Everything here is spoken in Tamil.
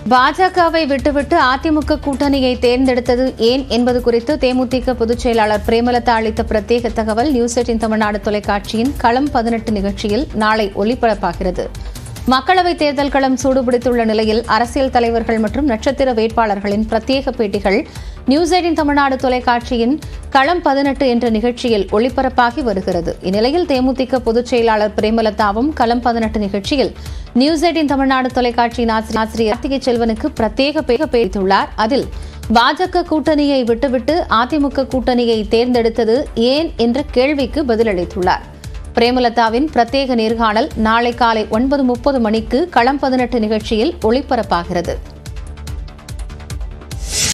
பாஜகவை விட்டுவிட்டு அதிமுக கூட்டணியை தேர்ந்தெடுத்தது ஏன் என்பது குறித்து தேமுதிக பொதுச் செயலாளர் பிரேமலதா அளித்த பிரத்யேக தகவல் நியூஸ் எயிட்டின் தமிழ்நாடு தொலைக்காட்சியின் களம் பதினெட்டு நிகழ்ச்சியில் நாளை ஒளிபரப்பாகிறது மக்களவைத் தேர்தல் களம் சூடுபிடித்துள்ள நிலையில் அரசியல் தலைவர்கள் மற்றும் நட்சத்திர வேட்பாளர்களின் பிரத்யேக பேட்டிகள் நியூஸ் எயிட்டின் தமிழ்நாடு தொலைக்காட்சியின் களம் பதினெட்டு என்ற நிகழ்ச்சியில் ஒளிபரப்பாகி வருகிறது இந்நிலையில் தேமுதிக பொதுச் செயலாளர் பிரேமலதாவும் களம் பதினெட்டு நிகழ்ச்சியில் நியூஸ் எயிட்டின் தமிழ்நாடு தொலைக்காட்சியின் ஆசிரியர் ஆசிரியர் கார்த்திகை செல்வனுக்கு பிரத்யேக பேக பேசியுள்ளார் அதில் பாஜக கூட்டணியை விட்டுவிட்டு அதிமுக கூட்டணியை தேர்ந்தெடுத்தது ஏன் என்ற கேள்விக்கு பதிலளித்துள்ளார் பிரேமலதாவின் பிரத்யேக நேர்காணல் நாளை காலை ஒன்பது முப்பது மணிக்கு களம் பதினெட்டு நிகழ்ச்சியில் ஒளிபரப்பாகிறது